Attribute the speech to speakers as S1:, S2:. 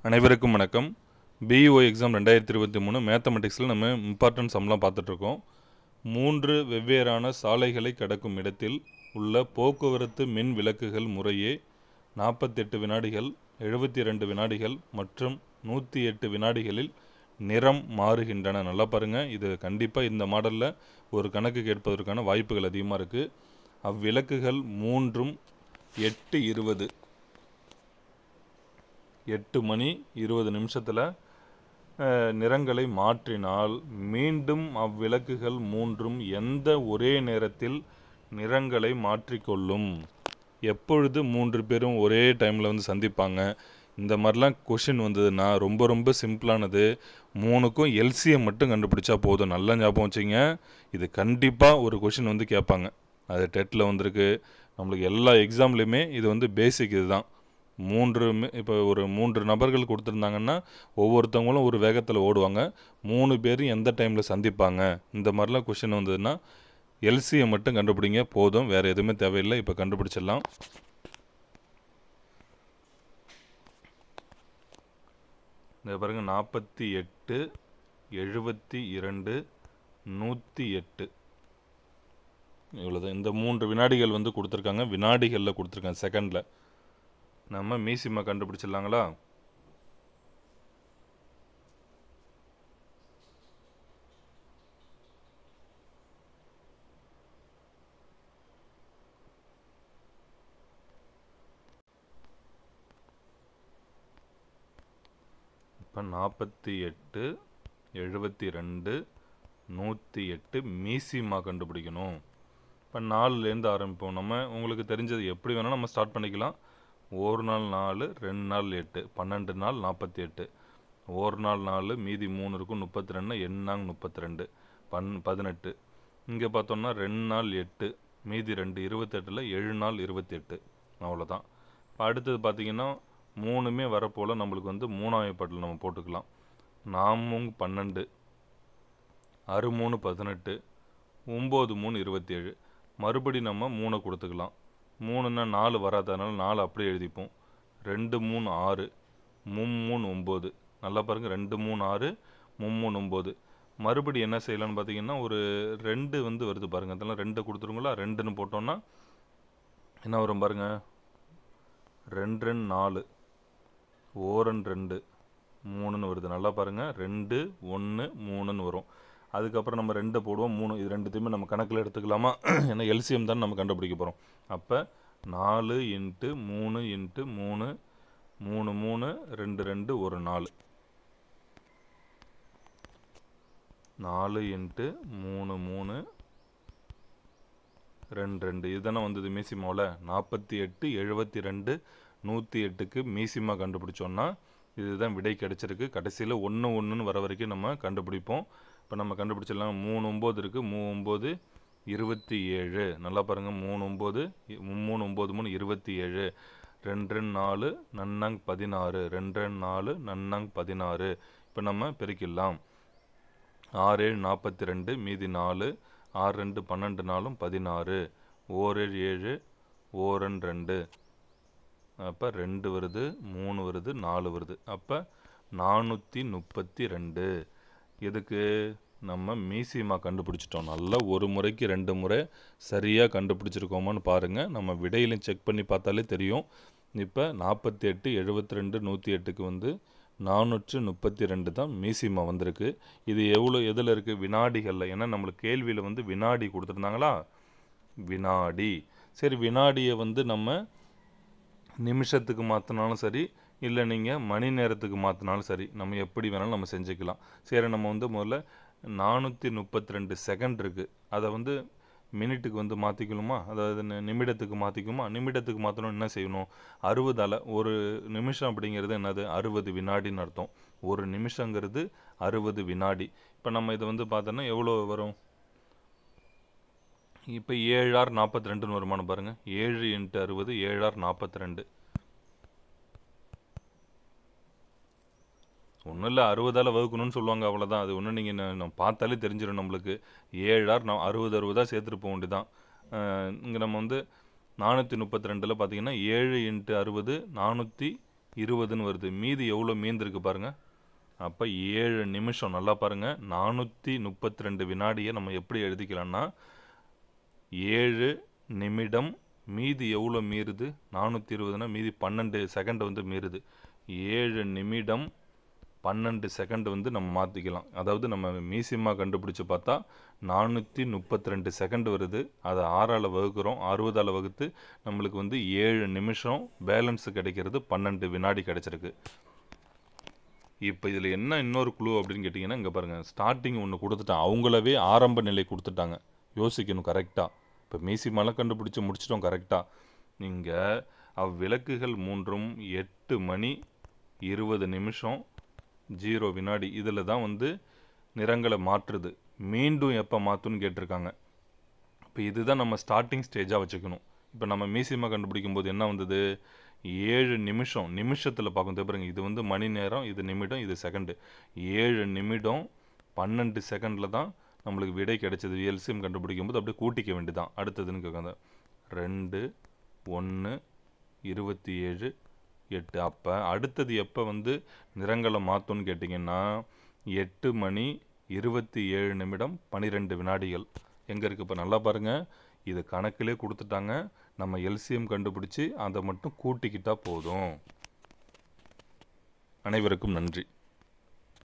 S1: அனைவருக்கும் வணக்கம் BEO exam ரெண்டாயிரத்தி இருபத்தி மூணு மேத்தமெட்டிக்ஸில் நம்ம இம்பார்ட்டன்ட் சம்லாம் பார்த்துட்ருக்கோம் மூன்று வெவ்வேறான சாலைகளை கடக்கும் இடத்தில் உள்ள போக்குவரத்து மின் விளக்குகள் முறையே நாற்பத்தெட்டு வினாடிகள் எழுபத்தி ரெண்டு வினாடிகள் மற்றும் நூற்றி எட்டு வினாடிகளில் நிறம் மாறுகின்றன நல்லா பாருங்கள் இது கண்டிப்பாக இந்த மாடலில் ஒரு கணக்கு கேட்பதற்கான வாய்ப்புகள் அதிகமாக இருக்குது அவ்விளக்குகள் மூன்றும் எட்டு இருபது எட்டு மணி இருபது நிமிஷத்தில் நிறங்களை மாற்றினால் மீண்டும் அவ்விளக்குகள் மூன்றும் எந்த ஒரே நேரத்தில் நிறங்களை மாற்றிக்கொள்ளும் எப்பொழுது மூன்று பேரும் ஒரே டைமில் வந்து சந்திப்பாங்க இந்த மாதிரிலாம் கொஷின் வந்ததுன்னா ரொம்ப ரொம்ப சிம்பிளானது மூணுக்கும் எல்சிஎம் மட்டும் கண்டுபிடிச்சா போதும் நல்லா ஞாபகம் வச்சுங்க இது கண்டிப்பாக ஒரு கொஷின் வந்து கேட்பாங்க அது டெட்டில் வந்திருக்கு நம்மளுக்கு எல்லா எக்ஸாம்லேயுமே இது வந்து பேசிக் இதுதான் மூன்று இப்போ ஒரு மூன்று நபர்கள் கொடுத்துருந்தாங்கன்னா ஒவ்வொருத்தவங்களும் ஒரு வேகத்தில் ஓடுவாங்க மூணு பேரும் எந்த டைமில் சந்திப்பாங்க இந்த மாதிரிலாம் கொஷின் வந்ததுன்னா எல்சியை மட்டும் கண்டுபிடிங்க போதும் வேறு எதுவுமே தேவையில்லை இப்போ கண்டுபிடிச்சிடலாம் இந்த பாருங்கள் நாற்பத்தி எட்டு எழுபத்தி இரண்டு நூற்றி எட்டு இவ்வளோதான் இந்த மூன்று வினாடிகள் வந்து கொடுத்துருக்காங்க வினாடிகளில் கொடுத்துருக்காங்க செகண்டில் நம்ம மீசிமா கண்டுபிடிச்சிடலாங்களா இப்போ நாற்பத்தி எட்டு எழுபத்தி ரெண்டு நூற்றி எட்டு மீசிமா கண்டுபிடிக்கணும் இப்போ நாலுலேருந்து ஆரம்பிப்போம் நம்ம உங்களுக்கு தெரிஞ்சது எப்படி வேணால் நம்ம ஸ்டார்ட் பண்ணிக்கலாம் ஒரு நாள் நாலு ரெண்டு நாள் எட்டு பன்னெண்டு நாள் நாற்பத்தி எட்டு ஒரு நாள் நாலு மீதி மூணு இருக்கும் முப்பத்தி ரெண்டு எண்ணாங்க முப்பத்தி ரெண்டு பன் பதினெட்டு இங்கே பார்த்தோம்னா ரெண்டு நாள் எட்டு மீதி ரெண்டு இருபத்தெட்டில் ஏழு நாள் இருபத்தி எட்டு அவ்வளோதான் இப்போ அடுத்தது பார்த்திங்கன்னா மூணுமே வரப்போல் நம்மளுக்கு வந்து மூணாவது நம்ம போட்டுக்கலாம் நாமும் பன்னெண்டு அறு மூணு பதினெட்டு ஒம்பது மூணு இருபத்தி ஏழு மறுபடி நம்ம மூணை கொடுத்துக்கலாம் மூணுன்னா நாலு வராதனால நாலு அப்படியே எழுதிப்போம் ரெண்டு மூணு ஆறு மும்மூணு ஒம்பது நல்லா பாருங்கள் ரெண்டு மூணு ஆறு மும்மூணு ஒம்பது மறுபடி என்ன செய்யலாம்னு பார்த்தீங்கன்னா ஒரு ரெண்டு வந்து வருது பாருங்கள் அதெல்லாம் ரெண்டு கொடுத்துருங்களா ரெண்டுன்னு போட்டோன்னா என்ன வரும் பாருங்கள் ரெண்டு ரெண்டு நாலு ஓரன் ரெண்டு மூணுன்னு வருது நல்லா பாருங்கள் ரெண்டு ஒன்று மூணுன்னு வரும் அதுக்கப்புறம் நம்ம ரெண்டு போடுவோம் மூணு இது ரெண்டுத்தையுமே நம்ம கணக்கில் எடுத்துக்கலாமா ஏன்னா எல்சிஎம் தான் நம்ம கண்டுபிடிக்க போகிறோம் அப்போ நாலு இன்ட்டு மூணு இன்ட்டு மூணு மூணு மூணு ரெண்டு ரெண்டு ஒரு நாலு நாலு இன்ட்டு மூணு மூணு ரெண்டு ரெண்டு இதுதானே வந்தது மீசிமாவில் நாற்பத்தி எட்டு எழுபத்தி ரெண்டு நூற்றி எட்டுக்கு மீசிமா கண்டுபிடிச்சோன்னா இதுதான் விடை கிடச்சிருக்கு கடைசியில் ஒன்று ஒன்றுன்னு வர வரைக்கும் நம்ம கண்டுபிடிப்போம் இப்போ நம்ம கண்டுபிடிச்சிடலாம் மூணு ஒம்பது இருக்குது மூ ஒம்பது இருபத்தி ஏழு நல்லா பாருங்கள் மூணு ஒம்பது மூணு ஒம்பது மூணு இருபத்தி ஏழு ரெண்டு ரெண்டு நாலு நன்னாங் பதினாறு ரெண்டு ரெண்டு நாலு நன்னாங் பதினாறு இப்போ நம்ம பெருக்கிடலாம் ஆறு ஏழு நாற்பத்தி ரெண்டு மீதி நாலு ஆறு ரெண்டு பன்னெண்டு நாலும் பதினாறு ஓரேழு ஏழு ஓரன் ரெண்டு அப்போ ரெண்டு வருது மூணு வருது நாலு வருது அப்போ நானூற்றி முப்பத்தி ரெண்டு இதுக்கு நம்ம மீசிமா கண்டுபிடிச்சிட்டோம் நல்லா ஒரு முறைக்கு ரெண்டு முறை சரியாக கண்டுபிடிச்சிருக்கோமான்னு பாருங்கள் நம்ம விடையிலையும் செக் பண்ணி பார்த்தாலே தெரியும் இப்போ நாற்பத்தி எட்டு எழுபத்தி ரெண்டு நூற்றி எட்டுக்கு வந்து நானூற்று முப்பத்தி ரெண்டு தான் மீசிமா வந்திருக்கு இது எவ்வளோ எதில் இருக்குது வினாடிகளில் ஏன்னா நம்மளுக்கு கேள்வியில் வந்து வினாடி கொடுத்துருந்தாங்களா வினாடி சரி வினாடியை வந்து நம்ம நிமிஷத்துக்கு மாற்றினாலும் சரி இல்லை நீங்கள் மணி நேரத்துக்கு மாற்றினாலும் சரி நம்ம எப்படி வேணாலும் நம்ம செஞ்சுக்கலாம் சரி நம்ம வந்து முதல்ல நானூற்றி முப்பத்தி ரெண்டு செகண்ட் இருக்குது அதை வந்து மினிட்டுக்கு வந்து மாற்றிக்கணுமா அதாவது நிமிடத்துக்கு மாற்றிக்குமா நிமிடத்துக்கு மாற்றணும் என்ன செய்யணும் அறுபதால் ஒரு நிமிஷம் அப்படிங்கிறது என்னது அறுபது வினாடின்னு அர்த்தம் ஒரு நிமிஷங்கிறது அறுபது வினாடி இப்போ நம்ம இதை வந்து பார்த்தோன்னா எவ்வளோ வரும் இப்போ ஏழார் நாற்பத்தி ரெண்டுன்னு வருமானம் பாருங்கள் ஏழு இன்ட்டு அறுபது ஏழார் நாற்பத்தி ரெண்டு ஒன்றும் இல்லை அறுபதால் வகுக்கணும்னு சொல்லுவாங்க அவ்வளோதான் அது ஒன்றும் நீங்கள் நம்ம பார்த்தாலே தெரிஞ்சிடும் நம்மளுக்கு ஏழார் நான் அறுபது அறுபதாக சேர்த்துட்டு போக வேண்டியதான் இங்கே நம்ம வந்து நானூற்றி முப்பத்தி ரெண்டில் பார்த்தீங்கன்னா ஏழு இன்ட்டு அறுபது நானூற்றி இருபதுன்னு வருது மீதி எவ்வளோ மீந்திருக்கு பாருங்கள் அப்போ ஏழு நிமிஷம் நல்லா பாருங்கள் நானூற்றி முப்பத்தி ரெண்டு வினாடியை நம்ம எப்படி எழுதிக்கலாம்னா ஏழு நிமிடம் மீதி எவ்வளோ மீறுது நானூற்றி இருபதுனா மீதி பன்னெண்டு செகண்ட் வந்து மீறுது ஏழு நிமிடம் பன்னெண்டு செகண்ட் வந்து நம்ம மாற்றிக்கலாம் அதாவது நம்ம மீசிமா கண்டுபிடிச்சி பார்த்தா நானூற்றி முப்பத்தி ரெண்டு செகண்ட் வருது அதை ஆறால் வகுக்கிறோம் அறுபதால் வகுத்து நம்மளுக்கு வந்து ஏழு நிமிஷம் பேலன்ஸ் கிடைக்கிறது பன்னெண்டு வினாடி கிடைச்சிருக்கு இப்போ இதில் என்ன இன்னொரு குழு அப்படின்னு கேட்டிங்கன்னா இங்கே பாருங்கள் ஸ்டார்டிங் ஒன்று கொடுத்துட்டான் அவங்களவே ஆரம்ப நிலை கொடுத்துட்டாங்க யோசிக்கணும் கரெக்டாக இப்போ மீசிமாலாம் கண்டுபிடிச்சி முடிச்சிட்டோம் கரெக்டாக நீங்கள் அவ்விளக்குகள் மூன்றும் எட்டு மணி இருபது நிமிஷம் ஜீரோ வினாடி இதில் தான் வந்து நிறங்களை மாற்றுது மீண்டும் எப்போ மாற்றுன்னு கேட்டிருக்காங்க இப்போ இதுதான் நம்ம ஸ்டார்டிங் ஸ்டேஜாக வச்சுக்கணும் இப்போ நம்ம மீசிமா கண்டுபிடிக்கும் போது என்ன வந்தது ஏழு நிமிஷம் நிமிஷத்தில் பார்க்கும் பாருங்க இது வந்து மணி நேரம் இது நிமிடம் இது செகண்டு ஏழு நிமிடம் பன்னெண்டு செகண்டில் தான் நம்மளுக்கு விடை கிடைச்சது எல்சிஎம் கண்டுபிடிக்கும் போது அப்படியே கூட்டிக்க வேண்டியதான் அடுத்ததுன்னு கேட்காங்க ரெண்டு ஒன்று இருபத்தி ஏழு எட்டு அப்போ அடுத்தது எப்போ வந்து நிறங்களை மாற்றும்னு கேட்டிங்கன்னா எட்டு மணி இருபத்தி ஏழு நிமிடம் பன்னிரெண்டு வினாடிகள் எங்கே இருக்குது இப்போ நல்லா பாருங்கள் இது கணக்கிலே கொடுத்துட்டாங்க நம்ம எல்சிஎம் கண்டுபிடிச்சி அதை மட்டும் கூட்டிக்கிட்டால் போதும் அனைவருக்கும் நன்றி